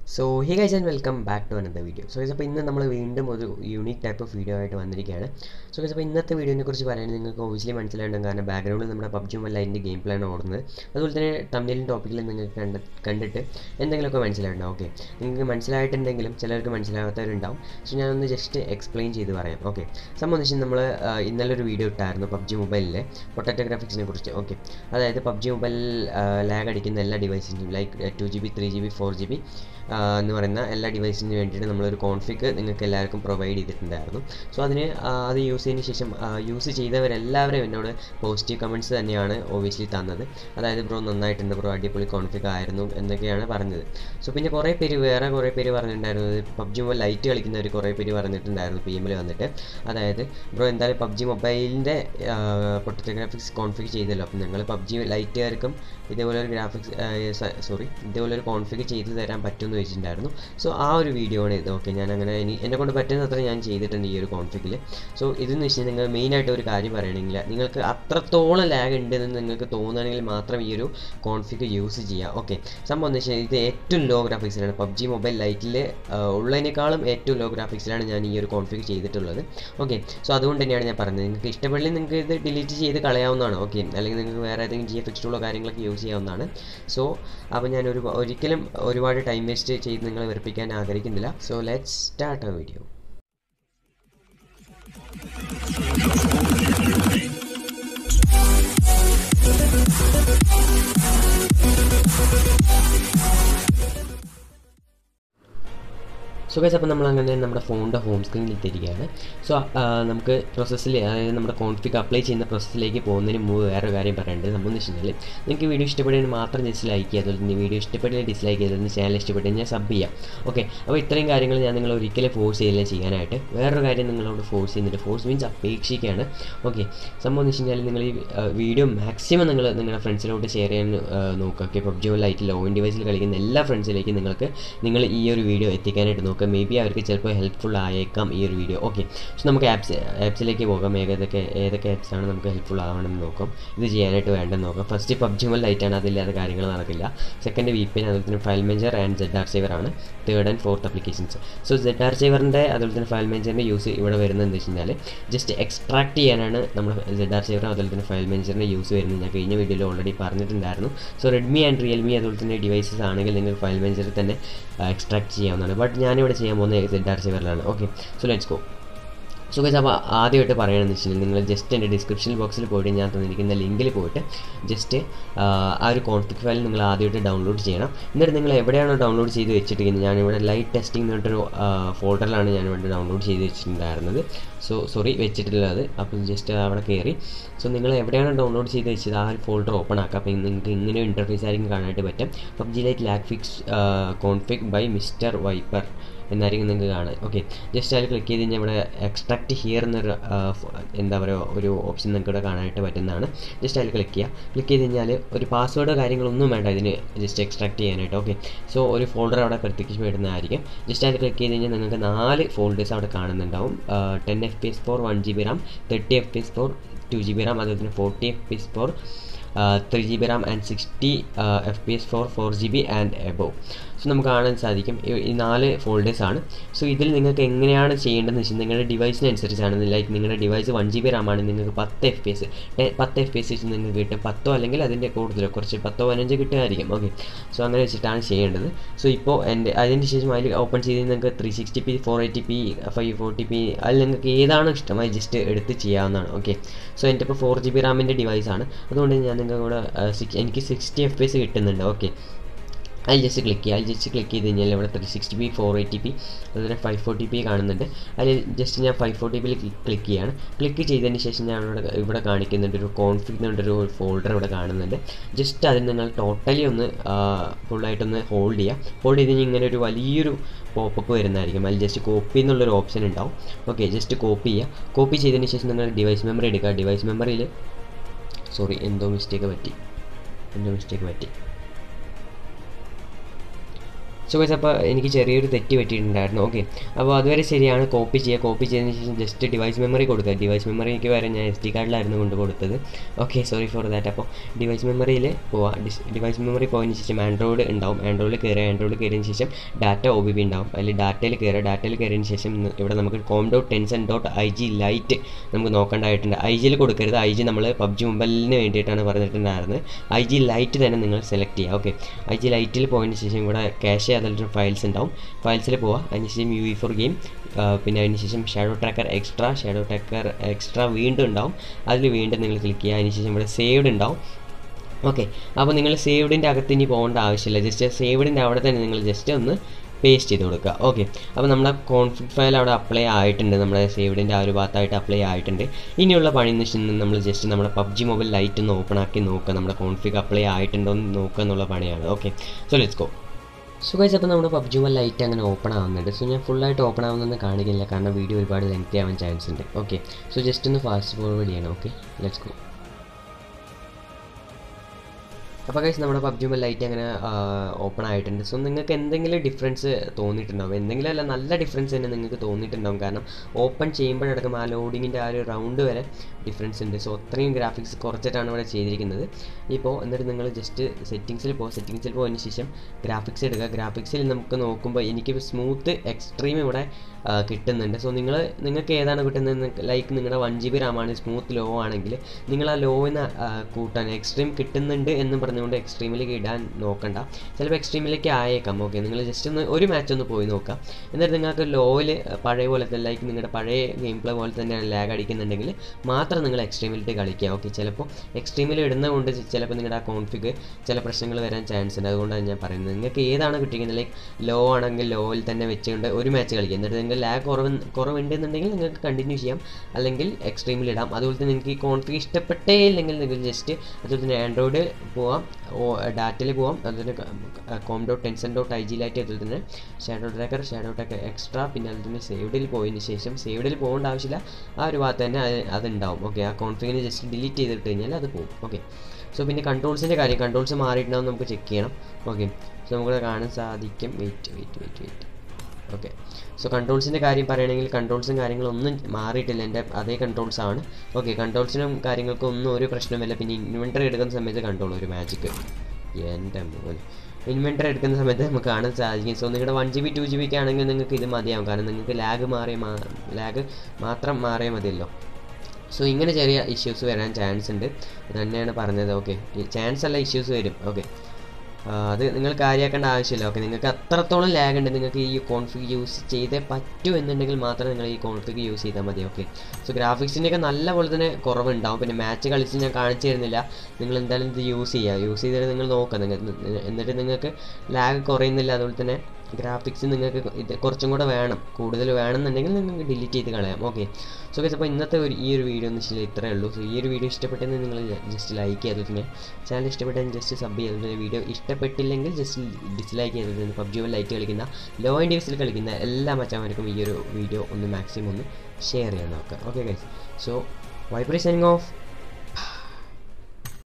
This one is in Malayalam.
so hi guys and welcome back to another video so guys അപ്പോൾ ഇന്ന് നമ്മൾ വീണ്ടും ഒരു യൂണിക് ടൈപ്പ് ഓഫ് വീഡിയോ ആയിട്ട് വന്നിരിക്കുകയാണ് സോ ഗൈസ് അപ്പോൾ ഇന്നത്തെ വീഡിയോനെ കുറിച്ച് പറയാൻ നിങ്ങൾക്ക് ഒബിയസ്ലി മനസ്സിലായിട്ടും കാരണം ബാക്ക്ഗ്രൗണ്ടിൽ നമ്മുടെ പബ്ജി മൊബൈൽ അതിൻ്റെ ഗെയിം പ്ലാൻ ഓടുന്നത് അതുപോലെ തന്നെ തമിഴിലും ടോപ്പിക്കിലും നിങ്ങൾക്ക് കണ്ട് കണ്ടിട്ട് എന്തെങ്കിലുമൊക്കെ മനസ്സിലായിട്ടുണ്ടാവും ഓക്കെ നിങ്ങൾക്ക് മനസ്സിലായിട്ടുണ്ടെങ്കിലും ചിലർക്ക് മനസ്സിലാകാത്തവരുണ്ടാവും സോ ഞാനൊന്ന് ജസ്റ്റ് എക്സ്പ്ലെയിൻ ചെയ്ത് പറയാം ഓക്കെ സംബന്ധിച്ച് നമ്മൾ ഇന്നലെ ഒരു വീഡിയോ ഇട്ടായിരുന്നു പബ്ജി മൊബൈലിലെ പൊട്ടറ്റോ ഗ്രാഫിക്സിനെ കുറിച്ച് ഓക്കെ അതായത് പബ്ജി മൊബൈൽ ലാഗ് അടിക്കുന്ന എല്ലാ ഡിവൈസിനും like two G B three G B four G B എന്ന് പറയുന്ന എല്ലാ ഡിവൈസിന് വേണ്ടിയിട്ട് നമ്മളൊരു കോൺഫിഗ് നിങ്ങൾക്ക് എല്ലാവർക്കും പ്രൊവൈഡ് ചെയ്തിട്ടുണ്ടായിരുന്നു സോ അതിന് അത് യൂസ് ചെയ്തതിന് ശേഷം യൂസ് ചെയ്തവരെല്ലാവരും എന്നോട് പോസിറ്റീവ് കമൻറ്റ്സ് തന്നെയാണ് ഒബിയസ്ലി തന്നത് അതായത് ബ്രോ നന്നായിട്ടുണ്ട് ബ്രോ അടിപൊളി കോൺഫിഗ് ആയിരുന്നു എന്നൊക്കെയാണ് പറഞ്ഞത് സോ പിന്നെ കുറേ പേര് വേറെ കുറേ പേര് പറഞ്ഞിട്ടുണ്ടായിരുന്നത് പബ്ജി മൊബൈൽ ലൈറ്റ് കളിക്കുന്നവർ കുറേ പേര് പറഞ്ഞിട്ടുണ്ടായിരുന്നു പി എമ്മിൽ വന്നിട്ട് അതായത് ബ്രോ എന്തായാലും പബ്ജി മൊബൈലിൻ്റെ പൊട്ടറ്റോ ഗ്രാഫിക്സ് കോൺഫിഗ് ചെയ്തല്ലോ അപ്പം ഞങ്ങൾ പബ്ജി ലൈറ്റുകാർക്കും ഇതേപോലെ ഒരു ഗ്രാഫിക്സ് സോറി ഇതേപോലെ ഒരു കോൺഫിഗ് ചെയ്ത് തരാൻ പറ്റുമെന്ന് വെച്ചിട്ടുണ്ടായിരുന്നു സോ ആ ഒരു വീഡിയോ ആണ് ഇത് ഓക്കെ ഞാൻ അങ്ങനെ ഇനി എന്നെ കൊണ്ട് പറ്റുന്നത്ര ഞാൻ ചെയ്തിട്ടുണ്ട് ഈ ഒരു കോൺഫിഗിൽ സോ ഇതെന്ന് വെച്ചാൽ നിങ്ങൾ മെയിനായിട്ട് ഒരു കാര്യം പറയണമെങ്കിൽ നിങ്ങൾക്ക് അത്രത്തോളം ലാഗ് ഉണ്ടെന്ന് നിങ്ങൾക്ക് തോന്നുകയാണെങ്കിൽ മാത്രം ഈ ഒരു കോൺഫിഗ് യൂസ് ചെയ്യാം ഓക്കെ സംഭവം എന്ന് വെച്ചാൽ ഇത് ഏറ്റവും ലോ ഗ്രാഫിക്സിലാണ് പബ്ജി മൊബൈൽ ലൈറ്റിൽ ഉള്ളതിനേക്കാളും ഏറ്റവും ലോ ഗ്രാഫിക്സിലാണ് ഞാൻ ഈ ഒരു കോൺഫിഗ് ചെയ്തിട്ടുള്ളത് ഓക്കെ സോ അതുകൊണ്ട് തന്നെയാണ് ഞാൻ പറഞ്ഞത് നിങ്ങൾക്ക് ഇഷ്ടപ്പെടില്ല നിങ്ങൾക്ക് ഇത് ഡിലീറ്റ് ചെയ്ത് കളയാവുന്നതാണ് ഓക്കെ അല്ലെങ്കിൽ നിങ്ങൾക്ക് വേറെ ഏതെങ്കിലും ജി എഫ് എക്സ്റ്റുള്ള കാര്യങ്ങളൊക്കെ യൂസ് ചെയ്യാവുന്നതാണ് സോ അപ്പോൾ ഞാൻ ഒരു ഒരിക്കലും ഒരുപാട് ടൈം വേസ്റ്റ് ചെയ്ത് നിങ്ങളെ വെറുപ്പിക്കാൻ ആഗ്രഹിക്കുന്നില്ല സോ ലെറ്റ്സ് സ്റ്റാർട്ട് ആ വീഡിയോ സോ ഗൈസ് അപ്പോൾ നമ്മൾ അങ്ങനെ നമ്മുടെ ഫോണിൻ്റെ ഹോം സ്ക്രീനിൽ എത്തിയിരിക്കുകയാണ് സോ നമുക്ക് പ്രോസസ്സിൽ അതായത് നമ്മുടെ കോൺഫിഗ് അപ്ലൈ ചെയ്യുന്ന പ്രോസസ്സിലേക്ക് പോകുന്നതിന് മുമ്പ് വേറെ കാര്യം പറയേണ്ടത് നമ്മൾ എന്ന് വെച്ചിട്ടുണ്ടെങ്കിൽ നിങ്ങൾക്ക് വീഡിയോ ഇഷ്ടപ്പെടുന്നതിന് മാത്രം ജസ്റ്റ് ലൈക്ക് ചെയ്യുക അതുപോലെ തന്നെ വീഡിയോ ഇഷ്ടപ്പെട്ടില്ല ഡിസ്ലൈക്ക് ചെയ്തതിന് ചാനൽ ഇഷ്ടപ്പെട്ട് ഞാൻ സബ് ചെയ്യാം ഓക്കെ അപ്പോൾ ഇത്രയും കാര്യങ്ങൾ ഞാൻ നിങ്ങൾ ഒരിക്കലും ഫോഴ്സ് ചെയ്യില്ല ചെയ്യാനായിട്ട് വേറൊരു കാര്യം നിങ്ങളോട് ഫോഴ്സ് ചെയ്യുന്നുണ്ട് ഫോഴ്സ് മീൻസ് അപേക്ഷിക്കുകയാണ് ഓക്കെ സംഭവം എന്ന് വെച്ച് കഴിഞ്ഞാൽ നിങ്ങൾ ഈ വീഡിയോ മാക്സിമം നിങ്ങൾ നിങ്ങളുടെ ഫ്രണ്ട്സിലോട്ട് ഷെയർ ചെയ്യാൻ നോക്കുക ഓക്കെ പബ്ജി ലൈറ്റ് ലോയിൻ ഡിവൈസിൽ കളിക്കുന്ന എല്ലാ ഫ്രണ്ട്സിലേക്കും നിങ്ങൾക്ക് നിങ്ങൾ ഈ ഒരു വീഡിയോ എത്തിക്കാനായിട്ട് നോക്കുക മേ ബി അവർക്ക് ചിലപ്പോൾ ഹെൽപ്ഫുൾ ആയേക്കാം ഈ ഒരു വീഡിയോ ഓക്കെ സോ നമുക്ക് ആപ്സ് ആപ്സിലേക്ക് പോകാം ഏതൊക്കെ ഏതൊക്കെ ആപ്സാണ് നമുക്ക് ഹെൽപ്ഫുൾ ആവണമെന്ന് നോക്കാം ഇത് ചെയ്യാനായിട്ട് വേണ്ടെന്ന് നോക്കാം ഫസ്റ്റ് പബ്ജി മൊബൈൽ ലൈറ്റാണ് അതില്ലാതെ കാര്യങ്ങൾ നടക്കില്ല സെക്കൻഡ് വി പി എൻ അതുപോലെ തന്നെ file major and Z R saver ആണ് third and fourth applications so Z R സേവറിൻ്റെ അതുപോലെ തന്നെ ഫയൽ മേജറിൻ്റെ യൂസ് ഇവിടെ വരുന്നത് എന്താ വെച്ച് കഴിഞ്ഞാൽ ജസ്റ്റ് എക്സ്ട്രാക്ട് ചെയ്യാനാണ് നമ്മൾ സെഡ് ആർ സേവർ അതുപോലെ തന്നെ ഫയൽ മേജറിൻ്റെ യൂസ് വരുന്നത് ഞാൻ കഴിഞ്ഞ വീഡിയോയിൽ ഓൾറെഡി പറഞ്ഞിട്ടുണ്ടായിരുന്നു സോ റെഡ്മി ആൻഡ് റിയൽമി അതുപോലെ തന്നെ ഡിവൈസസ് ആണെങ്കിൽ നിങ്ങൾക്ക് ഫയൽ മേജറിൽ തന്നെ എക്സ്ട്രാക്ട് ചെയ്യാവുന്നതാണ് ബട്ട് ഞാനിവിടെ ചെയ്യാൻ പോകുന്നത് സെഡ് ആർ സേവറിലാണ് okay so let's go so guys അപ്പോൾ ആദ്യമായിട്ട് പറയണമെന്ന് വെച്ചിട്ടുണ്ടെങ്കിൽ നിങ്ങൾ ജസ്റ്റ് എൻ്റെ ഡിസ്ക്രിപ്ഷൻ ബോക്സിൽ പോയിട്ട് ഞാൻ തന്നിരിക്കുന്ന ലിങ്കിൽ പോയിട്ട് ജസ്റ്റ് ആ ഒരു കോൺഫിക് ഫയൽ നിങ്ങൾ ആദ്യമായിട്ട് ഡൗൺലോഡ് ചെയ്യണം എന്നിട്ട് നിങ്ങൾ എവിടെയാണോ ഡൗൺലോഡ് ചെയ്ത് വെച്ചിരിക്കുന്നത് ഞാനിവിടെ ലൈറ്റ് ടെസ്റ്റിംഗ് എന്ന് പറഞ്ഞിട്ടൊരു ഫോൾഡറിലാണ് ഞാനിവിടെ ഡൗൺലോഡ് ചെയ്ത് വെച്ചിട്ടുണ്ടായിരുന്നത് സോ സോറി വെച്ചിട്ടുള്ളത് അപ്പോൾ ജസ്റ്റ് അവിടെ കയറി സോ നിങ്ങൾ എവിടെയാണ് ഡൗൺലോഡ് ചെയ്ത് വെച്ചത് ആ ഒരു ഫോൾഡർ ഓപ്പൺ ആക്കുക അപ്പോൾ നിങ്ങൾക്ക് ഇങ്ങനെ ഇൻ്റർഫേസ് ആയിരിക്കും കാണാനായിട്ട് പറ്റും PUBG lite lag fix config by mister viper എന്നായിരിക്കും നിങ്ങൾക്ക് കാണാൻ ഓക്കെ ജസ്റ്റ് അതിൽ ക്ലിക്ക് ചെയ്ത് കഴിഞ്ഞാൽ ഇവിടെ എക്സ്ട്രാക്ട് ഹിയർ എന്നൊരു എന്താ പറയുക ഒരു ഓപ്ഷൻ നിങ്ങൾക്ക് ഇവിടെ കാണാനായിട്ട് പറ്റുന്നതാണ് ജസ്റ്റ് അതിൽ ക്ലിക്ക് ചെയ്യുക ക്ലിക്ക് ചെയ്ത് കഴിഞ്ഞാൽ ഒരു പാസ്വേഡോ കാര്യങ്ങളൊന്നും വേണ്ട ഇതിന് ജസ്റ്റ് എക്സ്ട്രാക്ട് ചെയ്യാനായിട്ട് ഓക്കെ സോ ഒരു ഫോൾഡർ അവിടെ പ്രത്യേകിച്ച് വരുന്നതായിരിക്കും ജസ്റ്റ് അതിൽ ക്ലിക്ക് ചെയ്ത് കഴിഞ്ഞാൽ നിങ്ങൾക്ക് നാല് ഫോൾഡേഴ്സ് അവിടെ കാണുന്നുണ്ടാവും ten F P S for one G B RAM thirty F P S for two G B RAM അതുപോലെ തന്നെ forty F P S for three G B RAM and sixty F P S for four G B and above so നമുക്ക് കാണാൻ സാധിക്കും ഈ നാല് ഫോൾഡേഴ്സ് ആണ് സോ ഇതിൽ നിങ്ങൾക്ക് എങ്ങനെയാണ് ചെയ്യേണ്ടതെന്ന് വെച്ചാൽ നിങ്ങളുടെ ഡിവൈസിനനുസരിച്ചാണ് ലൈക്ക് നിങ്ങളുടെ device one G B RAM ആണ് നിങ്ങൾക്ക് പത്ത് എഫ് പി എസ് പത്ത് എഫ് പി എസ് വെച്ച് നിങ്ങൾക്ക് കിട്ടും പത്തോ അല്ലെങ്കിൽ അതിൻ്റെ കൂടുതലോ കുറച്ച് പത്തോ പതിനഞ്ചോ കിട്ടുമായിരിക്കും ഓക്കെ സോ അങ്ങനെ വെച്ചിട്ടാണ് ചെയ്യേണ്ടത് സോ ഇപ്പോൾ എൻ്റെ അതിന് ശേഷം അതിൽ ഓപ്പൺ ചെയ്ത് നിങ്ങൾക്ക് three sixty P four eighty P five forty P അതിൽ നിങ്ങൾക്ക് ഏതാണോ ഇഷ്ടമായി ജസ്റ്റ് എടുത്ത് ചെയ്യാവുന്നതാണ് ഓക്കെ സോ എൻ്റെ ഇപ്പോൾ ഫോർ ജി ബി റാമിൻ്റെ ഡിവൈസാണ് അതുകൊണ്ട് ഞാൻ നിങ്ങൾക്ക് കൂടെ എനിക്ക് സിക്സ്റ്റി എഫ് പി എസ് കിട്ടുന്നുണ്ട് ഓക്കെ അതിൽ ജസ്റ്റ് ക്ലിക്ക് ചെയ്യുക അതിൽ ജസ്റ്റ് ക്ലിക്ക് ചെയ്ത് കഴിഞ്ഞാൽ ഇവിടെ three sixty P four eighty P അതുപോലെ ഫൈവ് ഫോർട്ടി പി കാണുന്നുണ്ട് അതിൽ ജസ്റ്റ് ഞാൻ ഫൈവ് ഫോർട്ടി പിയിൽ ക്ലിക്ക് ചെയ്യാണ് ക്ലിക്ക് ചെയ്തതിന് ശേഷം ഞാൻ ഇവിടെ ഇവിടെ കാണിക്കുന്നുണ്ട് ഒരു കോൺഫിഗ് എന്നുള്ളൊരു ഫോൾഡർ ഇവിടെ കാണുന്നുണ്ട് ജസ്റ്റ് അതിൽ നിങ്ങൾ ടോട്ടലി ഒന്ന് ഫുള്ളായിട്ടൊന്ന് ഹോൾഡ് ചെയ്യുക ഹോൾഡ് ചെയ്ത് കഴിഞ്ഞാൽ ഇങ്ങനെ ഒരു വലിയൊരു പോപ്പപ്പ് വരുന്നതായിരിക്കും അതിൽ ജസ്റ്റ് കോപ്പി എന്നുള്ളൊരു ഓപ്ഷൻ ഉണ്ടാവും ഓക്കെ ജസ്റ്റ് കോപ്പി ചെയ്യുക കോപ്പി ചെയ്തതിന് ശേഷം നിങ്ങൾ ഡിവൈസ് മെമ്മറി എടുക്കുക ഡിവൈസ് മെമ്മറിയിൽ സോറി എന്തോ മിസ്റ്റേക്ക് പറ്റി എന്തോ മിസ്റ്റേക്ക് പറ്റി സോ ഗൈസ് അപ്പോൾ എനിക്ക് ചെറിയൊരു തെറ്റ് പറ്റിയിട്ടുണ്ടായിരുന്നു ഓക്കെ അപ്പോൾ അതുവരെ ശരിയാണ് കോപ്പി ചെയ്യുക കോപ്പി ചെയ്തതിന് ശേഷം ജസ്റ്റ് ഡിവൈസ് മെമ്മറി കൊടുക്കുക ഡിവൈസ് മെമ്മറിക്ക് വരെ ഞാൻ എസ് ഡി കാർഡിലായിരുന്നു കൊണ്ട് കൊടുത്തത് ഓക്കെ സോറി ഫോർ ദാറ്റ് അപ്പോൾ ഡിവൈസ് മെമ്മറിയിൽ പോവാം ഡിവൈസ് മെമ്മറി പോയതിന് ശേഷം ആൻഡ്രോയിഡ് ഉണ്ടാവും ആൻഡ്രോയിഡിൽ കയറുക ആൻഡ്രോയിഡ് കയറിയതിന് ശേഷം ഡാറ്റ ഒ ബി ബി ഉണ്ടാവും അതിൽ ഡാറ്റയിൽ കയറുക ഡാറ്റയിൽ കയറിയതിന് ശേഷം ഇന്ന് ഇവിടെ നമുക്ക് com dot tencent dot I G lite നമുക്ക് നോക്കേണ്ടതായിട്ടുണ്ട് ഐ ജിയിൽ കൊടുക്കരുത് ഐ ജി നമ്മൾ പബ്ജി മൊബൈലിന് വേണ്ടിയിട്ടാണ് പറഞ്ഞിട്ടുണ്ടായിരുന്നത് ഐ ജി ലൈറ്റ് തന്നെ നിങ്ങൾ സെലക്ട് ചെയ്യുക ഓക്കെ ഐ ജി ലൈറ്റിൽ പോയതിന് ശേഷം ഇവിടെ ക്യാഷ് അതിലൊരു ഫയൽസ് ഉണ്ടാവും ഫയൽസിൽ പോവുക അതിനുശേഷം യു വി ഫോർ ഗെയിം പിന്നെ അതിനുശേഷം shadow tracker extra shadow tracker extra വീണ്ടും ഉണ്ടാവും അതിൽ വീണ്ടും നിങ്ങൾ ക്ലിക്ക് ചെയ്യുക അതിനുശേഷം ഇവിടെ സേവ്ഡ് ഉണ്ടാവും ഓക്കെ അപ്പോൾ നിങ്ങൾ സേവ്ഡിൻ്റെ അകത്ത് ഇനി പോകേണ്ട ആവശ്യമില്ല ജസ്റ്റ് സേവ്ഡിൻ്റെ അവിടെ തന്നെ നിങ്ങൾ ജസ്റ്റ് ഒന്ന് പേസ്റ്റ് ചെയ്ത് കൊടുക്കുക ഓക്കെ അപ്പോൾ നമ്മുടെ കോൺഫിഗ് ഫയൽ അവിടെ അപ്ലൈ ആയിട്ടുണ്ട് നമ്മുടെ സേവ്ഡിൻ്റെ ആ ഒരു ഭാഗത്തായിട്ട് അപ്ലൈ ആയിട്ടുണ്ട് ഇനിയുള്ള പണി എന്ന് വെച്ചാൽ നമ്മൾ ജസ്റ്റ് നമ്മുടെ പബ്ജി മൊബൈൽ ലൈറ്റ് ഒന്ന് ഓപ്പൺ ആക്കി നോക്കുക നമ്മുടെ കോൺഫിഗ് അപ്ലൈ ആയിട്ടുണ്ടോ എന്ന് നോക്കുക എന്നുള്ള പണിയാണ് okay so let's go so guys അപ്പോൾ നമ്മുടെ പബ്ജി മൊബൈൽ ലൈറ്റ് അങ്ങനെ ഓപ്പൺ ആവുന്നുണ്ട് സോ ഞാൻ ഫുള്ളായിട്ട് ഓപ്പൺ ആവുന്നതെന്ന് കാണിക്കില്ല കാരണം വീഡിയോ ഒരുപാട് ലെങ്തി ആവാൻ ചാൻസ് ഉണ്ട് ഓക്കെ സോ ജസ്റ്റ് ഒന്ന് ഫാസ്റ്റ് ഫോർവേഡ് ചെയ്യണം ഓക്കെ ലെറ്റ്സ് ഗോ അപ്പോൾ കഴിച്ച് നമ്മുടെ പബ്ജി മൊബൈൽ ലൈറ്റ് അങ്ങനെ ഓപ്പൺ ആയിട്ടുണ്ട് സോ നിങ്ങൾക്ക് എന്തെങ്കിലും ഡിഫറൻസ് തോന്നിയിട്ടുണ്ടാവും എന്തെങ്കിലും അല്ല നല്ല ഡിഫറൻസ് തന്നെ നിങ്ങൾക്ക് തോന്നിയിട്ടുണ്ടാവും കാരണം ഓപ്പൺ ചെയ്യുമ്പോഴടക്കം ആ ലോഡിങ്ങിൻ്റെ ആ ഒരു റൗണ്ട് വരെ ഡിഫറൻസ് ഉണ്ട് സോ അത്രയും ഗ്രാഫിക്സ് കുറച്ചിട്ടാണ് ഇവിടെ ചെയ്തിരിക്കുന്നത് ഇപ്പോൾ എന്നിട്ട് നിങ്ങൾ ജസ്റ്റ് സെറ്റിങ്സിൽ പോകും സെറ്റിങ്സിൽ പോയതിന് ശേഷം ഗ്രാഫിക്സ് എടുക്കുക ഗ്രാഫിക്സിൽ നമുക്ക് നോക്കുമ്പോൾ എനിക്ക് സ്മൂത്ത് എക്സ്ട്രീം ഇവിടെ കിട്ടുന്നുണ്ട് സോ നിങ്ങൾ നിങ്ങൾക്ക് ഏതാണ് കിട്ടുന്നത് ലൈക്ക് നിങ്ങളുടെ വൺ ജി ബി റാമാണ് സ്മൂത്ത് ലോ ആണെങ്കിൽ നിങ്ങൾ ആ ലോയിന്ന് കൂട്ടാൻ എക്സ്ട്രീം കിട്ടുന്നുണ്ട് എന്ന് പറഞ്ഞുകൊണ്ട് എക്സ്ട്രീമിലേക്ക് ഇടാൻ നോക്കണ്ട ചിലപ്പോൾ എക്സ്ട്രീമിലേക്ക് ആയേക്കാം ഓക്കെ നിങ്ങൾ ജസ്റ്റ് ഒന്ന് ഒരു മാച്ച് ഒന്ന് പോയി നോക്കാം എന്നിട്ട് നിങ്ങൾക്ക് ലോയിൽ പഴയ പോലെ തന്നെ ലൈക്ക് നിങ്ങളുടെ പഴയ ഗെയിം പ്ലേ പോലെ തന്നെയാണ് ലാഗ് അടിക്കുന്നുണ്ടെങ്കിൽ മാത്രം നിങ്ങൾ എക്സ്ട്രീമിലിട്ട് കളിക്കുക ഓക്കെ ചിലപ്പോൾ എക്സ്ട്രീമിൽ ഇടുന്നതുകൊണ്ട് ചിലപ്പോൾ നിങ്ങളുടെ ആ കോൺഫിഗ് ചില പ്രശ്നങ്ങൾ വരാൻ ചാൻസ് ഉണ്ട് അതുകൊണ്ടാണ് ഞാൻ പറയുന്നത് നിങ്ങൾക്ക് ഏതാണ് കിട്ടിയിരിക്കുന്നത് ലൈക്ക് ലോ ആണെങ്കിൽ ലോയിൽ തന്നെ വെച്ചുകൊണ്ട് ഒരു മാച്ച് കളിക്കുക എന്നിട്ട് നിങ്ങൾക്ക് ലാഗ് കുറവ് കുറവുണ്ടെന്നുണ്ടെങ്കിൽ നിങ്ങൾക്ക് കണ്ടിന്യൂ ചെയ്യാം അല്ലെങ്കിൽ എക്സ്ട്രീമിൽ ഇടാം അതുപോലെ തന്നെ നിങ്ങൾക്ക് ഈ കോൺഫിഗ് ഇഷ്ടപ്പെട്ടേ ഇല്ലെങ്കിൽ നിങ്ങൾ ജസ്റ്റ് അതുപോലെ തന്നെ ആൻഡ്രോയിഡ് പോവാം ഡാറ്റയിൽ പോവാം അതുപോലെ com dot tencent dot I ജിയിലായിട്ട് അതുപോലെ തന്നെ shadow tracker shadow tracker extra പിന്നെ അതുപോലെ തന്നെ സേവ്ഡിൽ പോയതിന് ശേഷം സേവ്ഡിൽ പോകേണ്ട ആവശ്യമില്ല ആ ഒരു ഭാഗത്ത് തന്നെ അതുണ്ടാവും ഓക്കെ ആ കോൺഫിഗിനെ ജസ്റ്റ് ഡിലീറ്റ് ചെയ്തിട്ട് കഴിഞ്ഞാൽ അത് പോകും ഓക്കെ സോ പിന്നെ കൺട്രോൾസിൻ്റെ കാര്യം കൺട്രോൾസ് മാറിയിട്ടുണ്ടാവും നമുക്ക് ചെക്ക് ചെയ്യണം ഓക്കെ സോ നമുക്ക് കാണാൻ സാധിക്കും wait wait wait wait okay so കൺട്രോൾസിൻ്റെ കാര്യം പറയുകയാണെങ്കിൽ കൺട്രോൾസും കാര്യങ്ങളും ഒന്നും മാറിയിട്ടില്ല എൻ്റെ അതേ കൺട്രോൾസ് ആണ് ഓക്കെ കൺട്രോൾസിനും കാര്യങ്ങൾക്കും ഒന്നും ഒരു പ്രശ്നമില്ല പിന്നെ ഇൻവെൻറ്ററി എടുക്കുന്ന സമയത്ത് കൺട്രോൾ ഒരു മാജിക്ക് എൻ്റെ മോനെ ഇൻവെൻറ്ററി എടുക്കുന്ന സമയത്ത് നമുക്ക് കാണാൻ സാധിക്കും സോ നിങ്ങളുടെ one G B two G ബിക്ക് ആണെങ്കിൽ നിങ്ങൾക്ക് ഇത് മതിയാവും കാരണം നിങ്ങൾക്ക് ലാഗ് മാറിയ ലാഗ് മാത്രം മാറിയാൽ മതിയല്ലോ സോ ഇങ്ങനെ ചെറിയ ഇഷ്യൂസ് വരാൻ ചാൻസ് ഉണ്ട് തന്നെയാണ് പറഞ്ഞത് ഓക്കെ ചാൻസ് അല്ല ഇഷ്യൂസ് വരും ഓക്കെ അത് നിങ്ങൾ കാര്യമാക്കേണ്ട ആവശ്യമില്ല ഓക്കെ നിങ്ങൾക്ക് അത്രത്തോളം ലാഗ് ഉണ്ട് നിങ്ങൾക്ക് ഈ കോൺഫിഗ് യൂസ് ചെയ്തേ പറ്റൂ എന്നുണ്ടെങ്കിൽ മാത്രം നിങ്ങൾ ഈ കോൺഫിഗ് യൂസ് ചെയ്താൽ മതി ഓക്കെ സോ ഗ്രാഫിക്സിൻ്റെയൊക്കെ നല്ല പോലെ തന്നെ കുറവുണ്ടാവും പിന്നെ മാച്ച് കളിച്ച് ഞാൻ കാണിച്ചു തരുന്നില്ല നിങ്ങൾ എന്തായാലും ഇത് യൂസ് ചെയ്യുക യൂസ് ചെയ്തിട്ട് നിങ്ങൾ നോക്കുക നിങ്ങൾ എന്നിട്ട് നിങ്ങൾക്ക് ലാഗ് കുറയുന്നില്ല അതുപോലെ തന്നെ ഗ്രാഫിക്സ് നിങ്ങൾക്ക് ഇത് കുറച്ചും കൂടെ വേണം കൂടുതൽ വേണമെന്നുണ്ടെങ്കിൽ നിങ്ങൾക്ക് ഡിലീറ്റ് ചെയ്ത് കളയാം ഓക്കെ സോ ഗൈസ് അപ്പോൾ ഇന്നത്തെ ഒരു ഈ ഒരു വീഡിയോ എന്ന് വെച്ചാൽ ഇത്രയേ ഉള്ളൂ സോ ഈ ഒരു വീഡിയോ ഇഷ്ടപ്പെട്ടെന്ന് നിങ്ങൾ ജസ്റ്റ് ലൈക്ക് ചെയ്തത് പിന്നെ ചാനൽ ഇഷ്ടപ്പെട്ടെങ്കിൽ ജസ്റ്റ് സബ് ചെയ്തത് പിന്നെ വീഡിയോ ഇഷ്ടപ്പെട്ടില്ലെങ്കിൽ ജസ്റ്റ് ഡിസ്ലൈക്ക് ചെയ്തത് പിന്നെ പബ്ജി ലൈറ്റ് കളിക്കുന്ന ലോ ആൻഡ് ഡിവിസിൽ കളിക്കുന്ന എല്ലാ മച്ചാന്മാർക്കും ഈ ഒരു വീഡിയോ ഒന്ന് മാക്സിമം ഒന്ന് ഷെയർ ചെയ്യാൻ നോക്കുക ഓക്കെ ഗൈസ് സോ വൈബ്രേ സൈനിങ് ഓഫ്